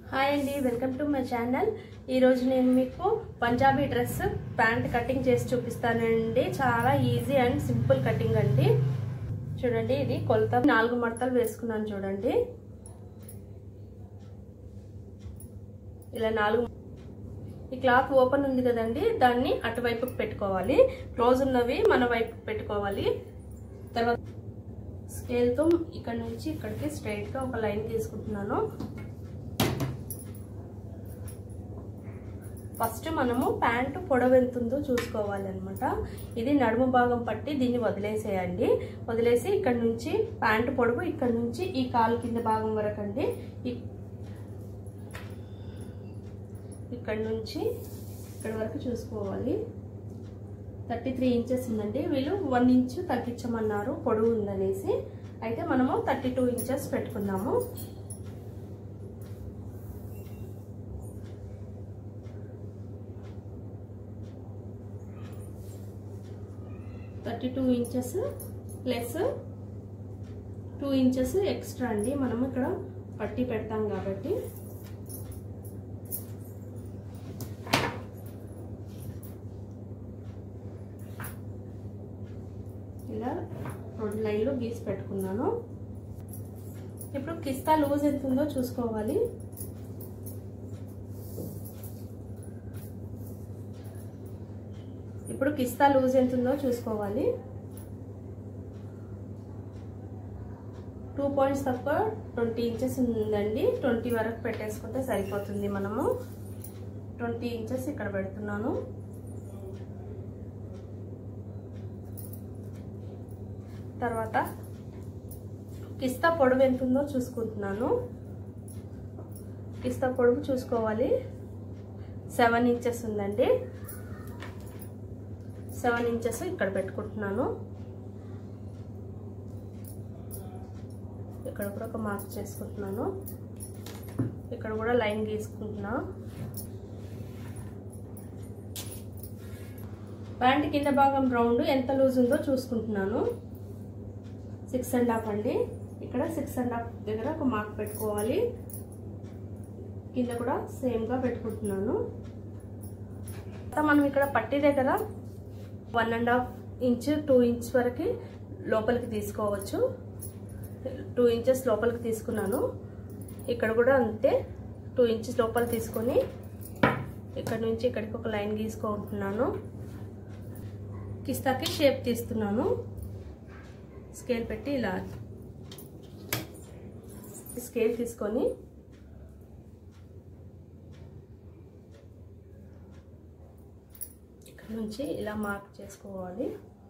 hi అండి welcome to my channel ఈరోజు నేను మీకు పంజాబీ డ్రెస్ ప్యాంట్ కటింగ్ చేసి చూపిస్తానండి చాలా ఈజీ అండ్ సింపుల్ కటింగ్ అండి చూడండి ఇది కొలత నాలుగు మడతలు వేసుకున్నాను చూడండి ఇలా నాలుగు ఈ క్లాత్ ఓపెన్ ఉంది కదండి దాన్ని అటువైపుకి పెట్టుకోవాలి క్లోజ్ ఉన్నవి మన వైపు పెట్టుకోవాలి తర్వాత స్కేల్తో ఇక్కడ నుంచి ఇక్కడికి స్ట్రైట్గా ఒక లైన్ తీసుకుంటున్నాను ఫస్ట్ మనము ప్యాంటు పొడవు ఎంత ఉందో చూసుకోవాలి అనమాట ఇది నడుము భాగం పట్టి దీన్ని వదిలేసేయండి వదిలేసి ఇక్కడ నుంచి ప్యాంటు పొడవు ఇక్కడ నుంచి ఈ కాలు కింద భాగం వరకు అండి ఇక్కడ నుంచి ఇక్కడ వరకు చూసుకోవాలి థర్టీ త్రీ ఇంచెస్ ఉందండి వీళ్ళు వన్ ఇంచ్ తగ్గించమన్నారు పొడవు ఉందనేసి అయితే మనము థర్టీ టూ ఇంచెస్ పెట్టుకున్నాము thirty two inches plus two inches extra అండి మనం ఇక్కడ పట్టి పెడతాం కాబట్టి ఇలా రెండు లైన్లు గీసి పెట్టుకున్నాను ఇప్పుడు కిస్తా లూజ్ ఎంత ఉందో చూసుకోవాలి ఇప్పుడు కిస్తా లూజ్ ఎంత ఉందో చూసుకోవాలి టూ పాయింట్స్ తక్కువ ట్వంటీ ఇంచెస్ ఉందండి ట్వంటీ వరకు పెట్టేసుకుంటే సరిపోతుంది మనము ట్వంటీ ఇంచెస్ ఇక్కడ పెడుతున్నాను తర్వాత కిస్తా పొడవు ఎంత ఉందో చూసుకుంటున్నాను కిస్తా పొడవు చూసుకోవాలి సెవెన్ ఇంచెస్ ఉందండి సెవెన్ ఇంచెస్ ఇక్కడ పెట్టుకుంటున్నాను ఇక్కడ కూడా ఒక మార్క్ చేసుకుంటున్నాను ఇక్కడ కూడా లైన్ గీసుకుంటున్నా ప్యాంట్ కింద భాగం రౌండ్ ఎంత లూజ్ ఉందో చూసుకుంటున్నాను సిక్స్ అండ్ హాఫ్ అండి ఇక్కడ సిక్స్ అండ్ హాఫ్ దగ్గర ఒక మార్క్ పెట్టుకోవాలి కింద కూడా సేమ్గా పెట్టుకుంటున్నాను మనం ఇక్కడ పట్టి దగ్గర one and half inch two inch వరకు లోపలికి తీసుకోవచ్చు టూ ఇంచెస్ లోపలికి తీసుకున్నాను ఇక్కడ కూడా అంతే టూ ఇంచెస్ లోపల తీసుకొని ఇక్కడ నుంచి ఇక్కడికి ఒక లైన్ గీసుకుంటున్నాను కిస్తాకి షేప్ తీస్తున్నాను స్కేల్ పెట్టి ఇలా స్కేల్ తీసుకొని ఇక్కడ నుంచి ఇలా మార్క్ చేసుకోవాలి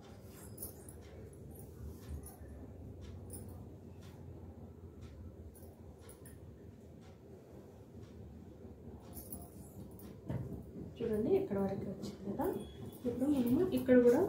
చూడండి ఇక్కడ వరకు వచ్చింది కదా ఇప్పుడు మనము ఇక్కడ కూడా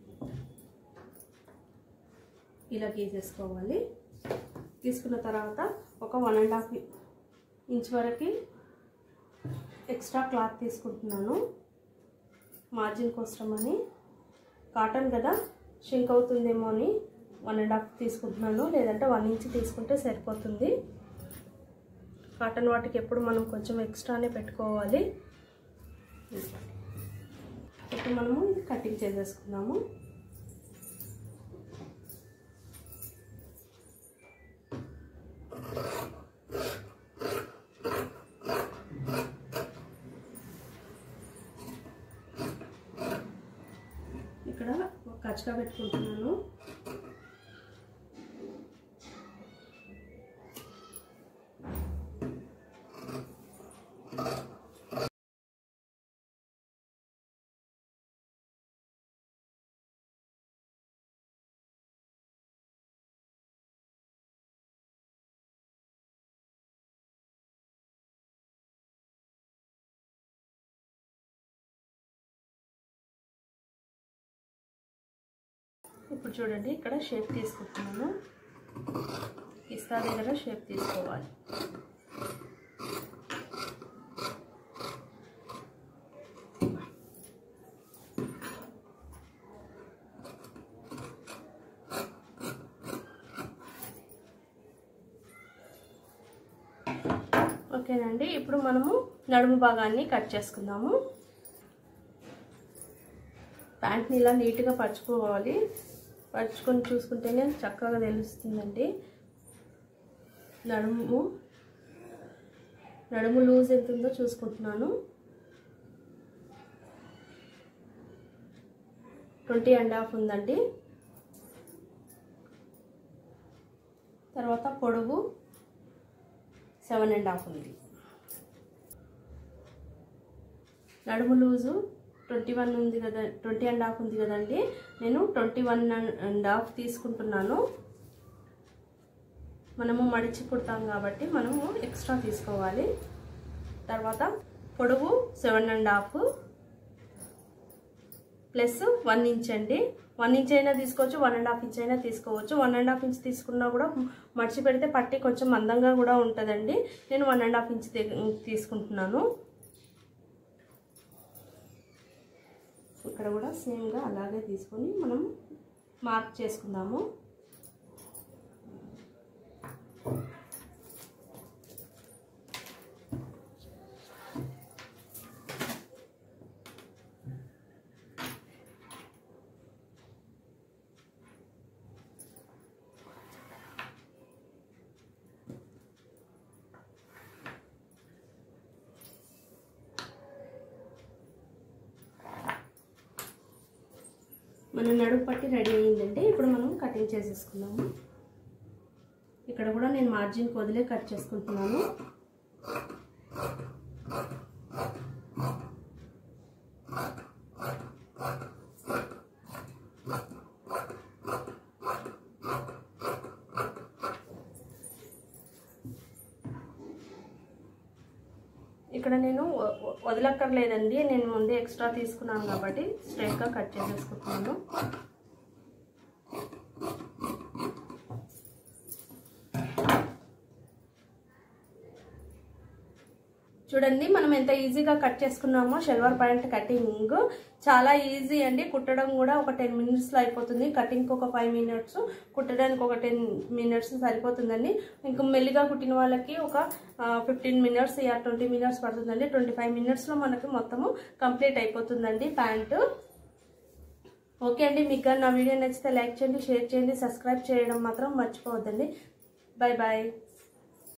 ఇలా గీసేసుకోవాలి తీసుకున్న తర్వాత ఒక వన్ అండ్ హాఫ్ ఇంచ్ వరకు ఎక్స్ట్రా క్లాత్ తీసుకుంటున్నాను మార్జిన్ కోసం అని కాటన్ కదా షింక్ అవుతుందేమో అని వన్ అండ్ హాఫ్ తీసుకుంటున్నాను లేదంటే వన్ ఇంచ్ తీసుకుంటే సరిపోతుంది కాటన్ వాటికి ఎప్పుడు మనం కొంచెం ఎక్స్ట్రానే పెట్టుకోవాలి ఇప్పుడు మనము ఇది కటింగ్ చేసేసుకున్నాము ఇక్కడ ఒక కచ్చగా పెట్టుకుంటున్నాను ఇప్పుడు చూడండి ఇక్కడ షేప్ తీసుకుంటున్నాను ఇస్తా దగ్గర షేప్ తీసుకోవాలి ఓకేనండి ఇప్పుడు మనము నడుము భాగాన్ని కట్ చేసుకుందాము ప్యాంట్ని ఇలా నీట్గా పరుచుకోవాలి పరుచుకొని చూసుకుంటేనే చక్కగా తెలుస్తుందండి నడుము నడుము లూజ్ ఎంత ఉందో చూసుకుంటున్నాను ట్వంటీ అండ్ హాఫ్ ఉందండి తర్వాత పొడవు సెవెన్ అండ్ హాఫ్ ఉంది నడుము లూజు ట్వంటీ వన్ ఉంది కదా ట్వంటీ అండ్ హాఫ్ ఉంది కదండి నేను ట్వంటీ వన్ అండ్ హాఫ్ తీసుకుంటున్నాను మనము మడిచి కుడతాం కాబట్టి మనము ఎక్స్ట్రా తీసుకోవాలి తర్వాత పొడవు seven and half plus one inch అండి వన్ ఇంచ్ అయినా తీసుకోవచ్చు వన్ అండ్ హాఫ్ ఇంచ్ అయినా తీసుకోవచ్చు వన్ అండ్ హాఫ్ ఇంచ్ తీసుకున్నా కూడా మడిచి పెడితే పట్టి కొంచెం మందంగా కూడా ఉంటుందండి నేను వన్ అండ్ హాఫ్ ఇంచ్ తీసుకుంటున్నాను ఇక్కడ కూడా సేమ్గా అలాగే తీసుకొని మనం మార్క్ చేసుకుందాము మన నడుపు పట్టి రెడీ అయ్యిందంటే ఇప్పుడు మనం కటింగ్ చేసేసుకుందాము ఇక్కడ కూడా నేను మార్జిన్ వదిలే కట్ చేసుకుంటున్నాను ఇక్కడ నేను వ- వ- వదలక్కర్లేదండి నేను ముందే ఎక్స్ట్రా తీసుకున్నాను కాబట్టి స్ట్రైట్గా కట్ చేసేసుకుంటున్నాను చూడండి మనం ఎంత ఈజీగా కట్ చేసుకున్నామో షెల్వర్ ప్యాంట్ కటింగ్ చాలా ఈజీ అండి కుట్టడం కూడా ఒక టెన్ మినిట్స్లో అయిపోతుంది కటింగ్కి ఒక ఫైవ్ మినిట్స్ కుట్టడానికి ఒక టెన్ మినిట్స్ సరిపోతుందండి ఇంకా మెల్లిగా కుట్టిన వాళ్ళకి ఒక ఫిఫ్టీన్ మినిట్స్ యా ట్వంటీ మినిట్స్ పడుతుందండి ట్వంటీ ఫైవ్ మినిట్స్లో మనకి మొత్తము కంప్లీట్ అయిపోతుందండి ప్యాంటు ఓకే అండి మీకు కానీ నా వీడియో నచ్చితే లైక్ చేయండి షేర్ చేయండి సబ్స్క్రైబ్ చేయడం మాత్రం మర్చిపోవద్దండి బాయ్ బాయ్